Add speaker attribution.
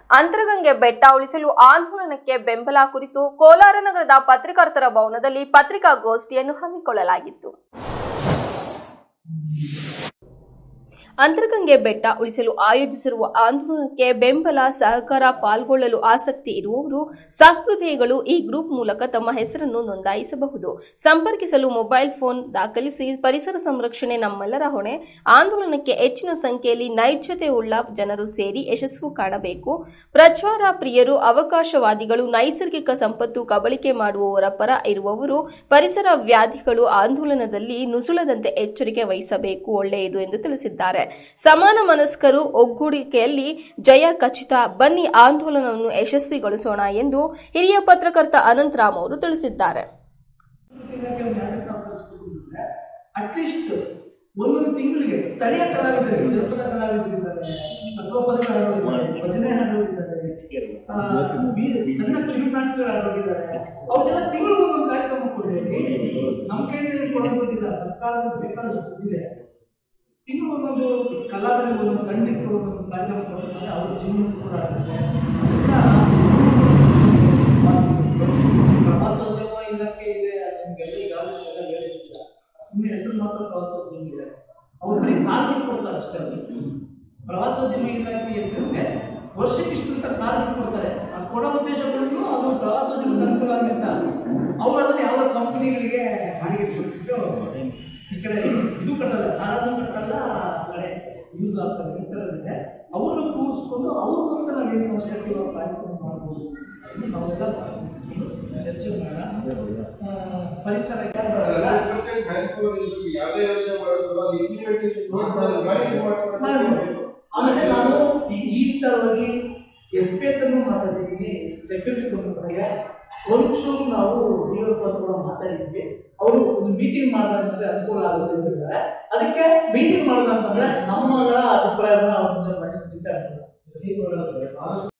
Speaker 1: ಅಂತರಗಂಗೆ ಬೆಟ್ಟ ಉಳಿಸಲು ಆಂದೋಲನಕ್ಕೆ ಬೆಂಬಲ ಕುರಿತು ಕೋಲಾರ ನಗರದ ಪತ್ರಕರ್ತರ ಭವನದಲ್ಲಿ ಪತ್ರಿಕಾಗೋಷ್ಠಿಯನ್ನು ಹಮ್ಮಿಕೊಳ್ಳಲಾಗಿತ್ತು ಅಂತರಗಂಗೆ ಬೆಟ್ಟ ಉಳಿಸಲು ಆಯೋಜಿಸಿರುವ ಆಂದೋಲನಕ್ಕೆ ಬೆಂಬಲ ಸಹಕಾರ ಪಾಲ್ಗೊಳ್ಳಲು ಆಸಕ್ತಿ ಇರುವವರು ಸಹೃದಯಗಳು ಈ ಗ್ರೂಪ್ ಮೂಲಕ ತಮ್ಮ ಹೆಸರನ್ನು ನೋಂದಾಯಿಸಬಹುದು ಸಂಪರ್ಕಿಸಲು ಮೊಬೈಲ್ ಫೋನ್ ದಾಖಲಿಸಿ ಪರಿಸರ ಸಂರಕ್ಷಣೆ ನಮ್ಮೆಲ್ಲರ ಹೊಣೆ ಆಂದೋಲನಕ್ಕೆ ಹೆಚ್ಚಿನ ಸಂಖ್ಯೆಯಲ್ಲಿ ನೈಜತೆ ಉಳ್ಳ ಜನರು ಸೇರಿ ಯಶಸ್ಸು ಕಾಣಬೇಕು ಪ್ರಚಾರ ಪ್ರಿಯರು ಅವಕಾಶವಾದಿಗಳು ನೈಸರ್ಗಿಕ ಸಂಪತ್ತು ಕಬಳಿಕೆ ಮಾಡುವವರ ಪರ ಇರುವವರು ಪರಿಸರ ವ್ಯಾಧಿಗಳು ಆಂದೋಲನದಲ್ಲಿ ನುಸುಳದಂತೆ ಎಚ್ಚರಿಕೆ ವಹಿಸಬೇಕು ಒಳ್ಳೆಯದು ಎಂದು ತಿಳಿಸಿದ್ದಾರೆ ಸಮಾನ ಮನಸ್ಕರು ಒಗ್ಗೂಡಿಕೆಯಲ್ಲಿ ಜಯ ಖಚಿತ ಬನ್ನಿ ಆಂದೋಲನವನ್ನು ಯಶಸ್ವಿಗೊಳಿಸೋಣ ಎಂದು ಹಿರಿಯ ಪತ್ರಕರ್ತ ಅನಂತರಾಮ್ ಅವರು ತಿಳಿಸಿದ್ದಾರೆ
Speaker 2: ಅಟ್ಲೀಸ್ಟ್ ಒಂದೊಂದು ತಿಂಗಳಿಗೆ ಸ್ಥಳೀಯ ಕಲಾವಿದರು ಜನಪದ ಕಲಾವಿದರು ಇದ್ದಾರೆ ತತ್ವಪದ ಕಲಾವಿದರು ಭಜನೆ ಹಾಡೋರಿದ್ದಾರೆ ಆ, ಬೀ- ಸಣ್ಣ ಕಿರುನಾಟಕಗಳು ಆಡೋರಿದ್ದಾರೆ ಅವ್ರಿಗೆಲ್ಲ ತಿಂಗಳು ಒಂದೊಂದು ಕಾರ್ಯಕ್ರಮ ಕೊಡಬೇಕು ನಮ್ಮ ಕೈಯಲ್ಲಿ ಕೊಡೋದಿಲ್ಲ ಸರ್ಕಾರದ ಬೇಕಾದಷ್ಟು ದುಡ್ಡಿದೆ ತಿಂಗಳು ಒಂದೊಂದು ಕಲಾವಿದರಿಗೆ ಒಂದೊಂದು ತಂಡಕ್ಕೆ ಒಂದೊಂದು ಕಾರ್ಯಕ್ರಮ ಕೊಟ್ಟಿದ್ದಾರೆ ಅವ್ರ ಜೀವನ ಕೂಡ ಆಗುತ್ತೆ ಪ್ರವಾಸೋದ್ಯಮ ಇಲಾಖೆ ಇದೆ ನಿಮಗೆಲ್ಲ ಈಗಾಗಲೇ ಎಲ್ಲ ಹೇಳಿರ್ತೀರ ಸುಮ್ಮನೆ ಹೆಸರು ಮಾತ್ರ ಪ್ರವಾಸೋದ್ಯಮ ಇದೆ ಅವ್ರು ಬರೀ ಕಾರ್ಮಿಕ ಕೊಡ್ತಾರೆ ಅಷ್ಟೇ ಅವ್ರಿಗೆ. ಪ್ರವಾಸೋದ್ಯಮ ಇಲಾಖೆ ಹೆಸರಿಗೆ ವರ್ಷಕ್ಕೆ ಇಷ್ಟು ಅಂತ ಕಾರ್ಮಿಕ ಕೊಡ್ತಾರೆ ಅದು ಕೊಡೋ ಉದ್ದೇಶಗಳನ್ನು ಅದು ಪ್ರವಾಸೋದ್ಯಮಕ್ಕೆ ಅನುಕೂಲ ಆಗಲಿ ಅಂತ ಅವ್ರು ಅದನ್ನ ಯಾವ ಕಂಪನಿಗಳಿಗೆ ಬಾಡಿಗೆ ಕೊಟ್ಬಿಟ್ಟು ಈ ಕಡೆ ಇದು ಕಟ್ಟಲ್ಲ ಸಾಲನೂ ಕಟ್ಟಲ್ಲ ಆ ಕಡೆ ಯೂಸ್ ಆಗ್ತದೆ ಈ ಥರ ಇದೆ ಅವ್ರನ್ನ ಕೂರಿಸ್ಕೊಂಡು ಅವ್ರ ಮೂಲಕ ನಾವು ಏನು ಕನ್ಸ್ಟ್ರಕ್ಟಿವ್ ಆಗಿ ಕಾರ್ಯಕ್ರಮ ಮಾಡ್ಬೋದು ಇದು ನಾವೆಲ್ಲ ಚರ್ಚೆ ಮಾಡೋಣ ಆ, ಪರಿಸರ
Speaker 3: ಯಾವುದೇ ಯೋಜನೆ ಮಾಡಿದ್ರು ಅದು implementation ಮಾಡ್ಬೇಕು.
Speaker 2: ಆಮೇಲೆ ನಾನು ಈ ಈ ವಿಚಾರವಾಗಿ ಎಸ್ ಪಿ ಹತ್ರನೂ ಮಾತಾಡಿದ್ದೀನಿ ಸೆಕ್ಯೂರಿಟಿ ಸಂಬಂಧಪಟ್ಟ ಒಂಚೂರು ನಾವು ಡಿಎಫ್ ಕೂಡ ಮಾತಾಡಿದ್ವಿ ಅವರು ಒಂದು ಮೀಟಿಂಗ್ ಮಾಡಿದ್ರೆ ಅನುಕೂಲ ಆಗುತ್ತೆ ಅಂತ ಹೇಳಿದ್ದಾರೆ ಅದಕ್ಕೆ ಮೀಟಿಂಗ್ ಮಾಡೋದಂತಂದ್ರೆ ನಮ್ಮಗಳ ಅಭಿಪ್ರಾಯನ ಅವ್ರ ಮುಂದೆ ಮಂಡಿಸಲಿಕ್ಕೆ ಅನುಕೂಲ